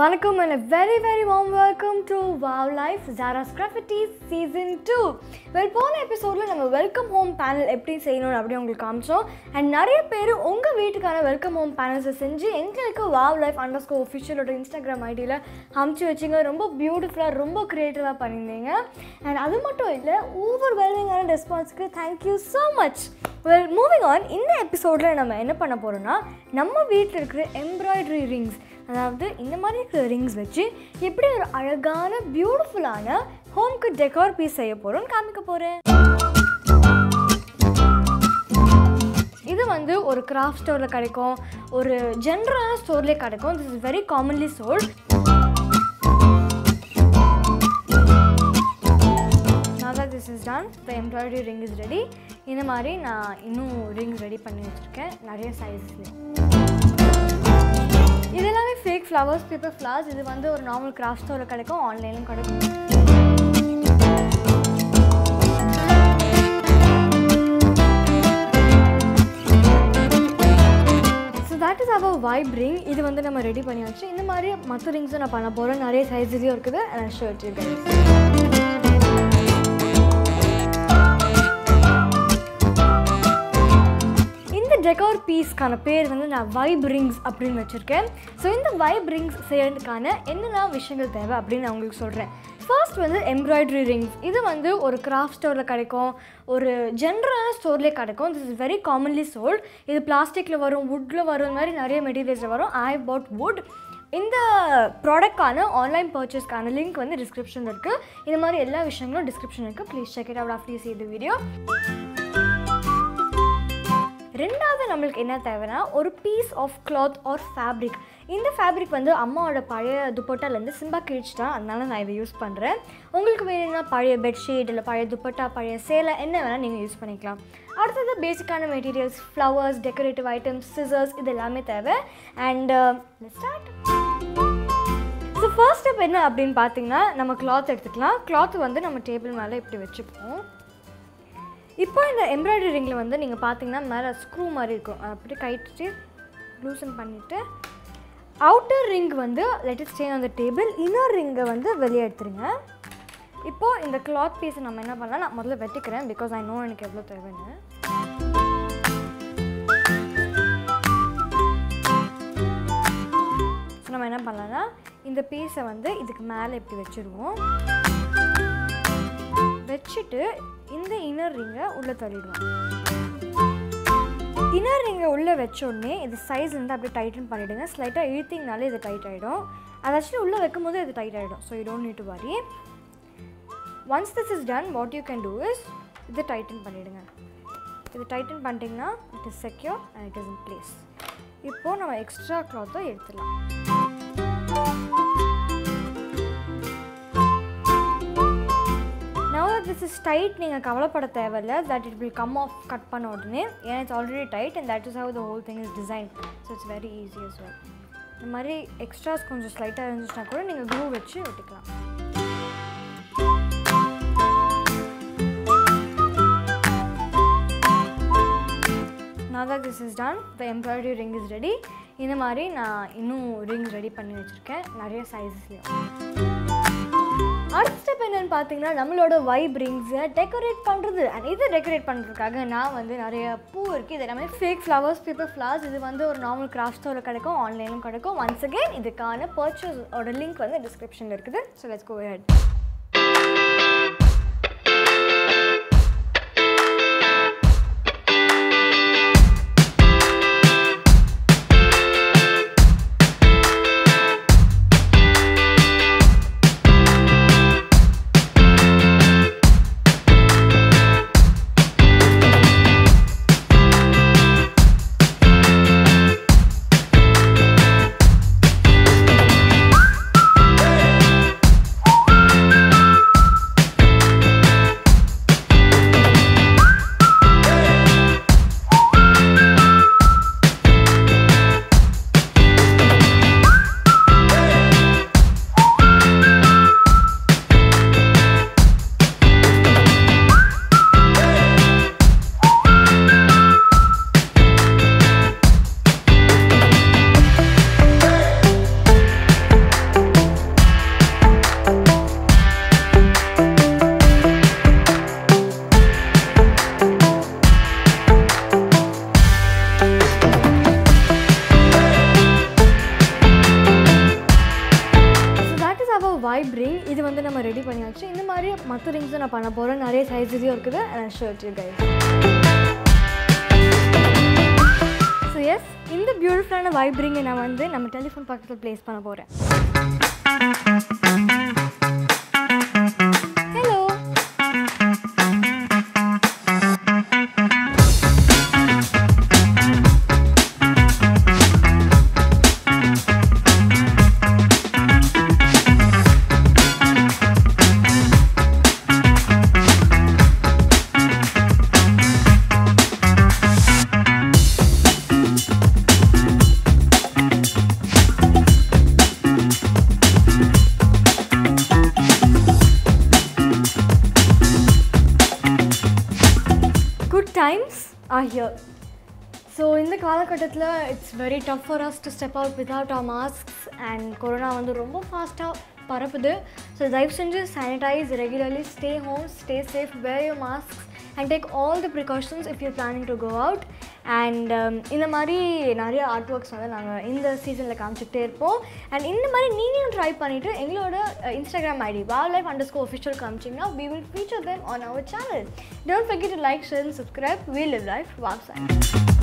வணக்கம் and a very very warm welcome to Wow Life Zara's Graffiti Season 2 well போன எபிசோடில் நம்ம welcome home panel எப்படி செய்யணும் அப்படி உங்களுக்கு காமிச்சோம் அண்ட் நிறைய பேர் உங்கள் வீட்டுக்கான வெல்கம் ஹோம் பேனல்ஸை செஞ்சு எங்களுக்கு வாவ் லைஃப் அண்டர் ஸ்கோ ஒஃபிஷியலோட இன்ஸ்டாகிராம் ஐடியில் அமுச்சு வச்சிங்க ரொம்ப பியூட்டிஃபுல்லாக ரொம்ப க்ரியேட்டிவாக பண்ணியிருந்தீங்க அண்ட் அது மட்டும் இல்லை ஓவர் வெல்விங்கான ரெஸ்பான்ஸ்க்கு thank you so much well moving on இந்த எபிசோடில் நம்ம என்ன பண்ண போகிறோம்னா நம்ம வீட்டில் இருக்கிற எம்ப்ராய்டரி ரிங்ஸ் அதாவது இந்த மாதிரி இருக்கிற ரிங்ஸ் வச்சு எப்படி ஒரு அழகான பியூட்டிஃபுல்லான ஹோம்க்கு டெக்கார் பீஸ் செய்ய போகிறோம்னு காமிக்க போகிறேன் இது வந்து ஒரு கிராஃப்ட் ஸ்டோரில் கிடைக்கும் ஒரு ஜென்ரலான ஸ்டோர்லேயே கிடைக்கும் this is very commonly sold now that this is done the embroidery ring is ready இந்த மாதிரி நான் இன்னும் ரிங்ஸ் ரெடி பண்ணி வச்சுருக்கேன் நிறைய சைஸஸ்லேயும் இது எல்லாமே ஃபேக் ஃப்ளவர்ஸ் பேப்பர் ஃப்ளவர்ஸ் இது வந்து ஒரு நார்மல் கிராஃப்ட் ஸ்டோரில் கிடைக்கும் ஆன்லைனும் கிடைக்கும் so that is our wipe ring இது வந்து நம்ம ரெடி பண்ணியாச்சு இந்த மாதிரி மற்ற ரிங்ஸும் நான் பண்ண போகிறேன் நிறைய சைஸ்லேயும் இருக்குது நான் ஷர்ட் இருக்கேன் இந்த டெக்கார் பீஸ்க்கான பேர் வந்து நான் வைப் ரிங்ஸ் அப்படின்னு வச்சுருக்கேன் ஸோ இந்த வைப் ரிங்ஸ் செய்யறதுக்கான என்னெல்லாம் விஷயங்கள் தேவை அப்படின்னு நான் உங்களுக்கு சொல்கிறேன் ஃபர்ஸ்ட் வந்து எம்ப்ராய்டரி ரிங்ஸ் இது வந்து ஒரு கிராஃப்ட் ஸ்டோரில் கிடைக்கும் ஒரு ஜென்ரலான ஸ்டோர்லேயே கிடைக்கும் this is very commonly sold இது பிளாஸ்டிக்கில் வரும் வுட்டில் வரும் இந்த மாதிரி நிறைய மெட்டீரியல்ஸில் வரும் ஐ பாட் வுட் இந்த ப்ராடக்ட்கான ஆன்லைன் பர்ச்சேஸ்க்கான லிங்க் வந்து டிஸ்கிரிப்ஷனில் இருக்குது இந்த மாதிரி எல்லா விஷயங்களும் டிஸ்கிரிப்ஷன் இருக்குது please check it out after see இந்த வீடியோ ரெண்டாவது நம்மளுக்கு என்ன தேவைன்னா ஒரு piece of cloth or fabric இந்த ஃபேப்ரிக் வந்து அம்மாவோட பழைய துப்பட்டாலேருந்து சிம்பா கிழிச்சிட்டா அதனால நான் இதை யூஸ் பண்ணுறேன் உங்களுக்கு வேணும்னா பழைய பெட்ஷீட் இல்லை பழைய துப்பட்டா பழைய சேலை என்ன வேணால் நீங்கள் யூஸ் பண்ணிக்கலாம் அடுத்தது பேசிக்கான materials flowers decorative items scissors இது எல்லாமே தேவை and start so first step என்ன அப்படின்னு பார்த்தீங்கன்னா நம்ம கிளாத் எடுத்துக்கலாம் கிளாத் வந்து நம்ம டேபிள் மேலே இப்படி வச்சுப்போம் இப்போ இந்த எம்ப்ராய்டரி ரிங்கில் வந்து நீங்கள் பார்த்தீங்கன்னா மேலே ஸ்க்ரூ மாதிரி இருக்கும் அதை அப்படியே கைட்டு லூசன் பண்ணிவிட்டு அவுட்டர் ரிங் வந்து let it stay on the table inner ரிங்கை வந்து வெளியே எடுத்துருங்க இப்போது இந்த கிளாத் பீஸை நம்ம என்ன பண்ணலாம் நான் முதல்ல வெட்டிக்கிறேன் பிகாஸ் ஐ நோ எனக்கு எவ்வளோ தேவைன்னு ஸோ நம்ம என்ன பண்ணலாம்னா இந்த பீஸை வந்து இதுக்கு மேலே இப்படி வச்சுருவோம் வச்சுட்டு இந்த இன்னர் ரிங்கை உள்ளே தள்ளிடுவோம் இன்னர் ரிங்கை உள்ளே வச்ச உடனே இது சைஸ் வந்து அப்படியே டைட்டன் பண்ணிவிடுங்க ஸ்லைட்டாக இழுத்திங்கனாலே இது டைட் ஆகிடும் அது ஆக்சுவலி உள்ளே வைக்கும் போது இது டைட் ஆகிடும் so you don't need to worry once this is done what you can do is இது டைட்டன் பண்ணிவிடுங்க இது டைட்டன் பண்ணிட்டீங்கன்னா it is secure and it is in place இப்போது நம்ம எக்ஸ்ட்ரா கிளாத்தை எடுத்துடலாம் now that this is tight நீங்கள் கவலைப்பட தேவையில்ல that it will come off cut பண்ண உடனே ஏன்னா it's already tight and that is how the whole thing is designed so it's very easy as well இந்த மாதிரி எக்ஸ்ட்ராஸ் கொஞ்சம் ஸ்லைட்டாக இருந்துச்சுன்னா கூட நீங்கள் க்ளூ வச்சு ஒட்டிக்கலாம் now that this is done the embroidery ring is ready இந்த மாதிரி நான் இன்னும் ரிங்ஸ் ரெடி பண்ணி வச்சுருக்கேன் நிறைய சைஸஸ்லேயும் அடுத்த ஸ்டெப் என்னன்னு பார்த்தீங்கன்னா நம்மளோட வைப் ரிங்ஸை டெக்கரேட் பண்ணுறது அண்ட் இதை டெக்கரேட் பண்ணுறதுக்காக நான் வந்து நிறைய பூ இருக்குது இது எல்லாமே ஃபேக் ஃப்ளவர்ஸ் பேப்பர் ஃப்ளவர்ஸ் இது வந்து ஒரு நார்மல் கிராஃப்ட் ஸ்டோரில் கிடைக்கும் ஆன்லைனும் கிடைக்கும் ஒன்ஸ் அகேன் இதுக்கான பர்ச்சேஸோட லிங்க் வந்து டிஸ்கிரிப்ஷனில் இருக்குது ஸோ லெட்ஸ் கோ ஹெட் அழகாக ரெடி பண்ணியாச்சு இந்த மாதிரி மற்ற ரிங்ஸும் நான் பண்ண போகிறேன் நிறைய சைஸ்லேயும் இருக்குது and shirt you guys so yes இந்த பியூட்டிஃபுல்லான வைப்ரிங்கை நான் வந்து நம்ம டெலிஃபோன் பக்கத்தில் ப்ளேஸ் பண்ண போகிறேன் hello good times are here so இந்த காலகட்டத்தில் it's very tough for us to step out without our masks and corona வந்து ரொம்ப ஃபாஸ்ட்டாக பரப்புது ஸோ தயவு செஞ்சு sanitise regularly stay home stay safe wear your masks and take all the precautions if you planning to go out and இந்த மாதிரி நிறைய art works வந்து நாங்கள் இந்த சீசனில் காமிச்சிக்கிட்டே இருப்போம் அண்ட் இந்த மாதிரி நீங்களும் ட்ரை பண்ணிவிட்டு எங்களோட Instagram ID wall life under underscore official காமிச்சிங்கன்னா we will feature then on our channel don't forget to like share and subscribe we live life walk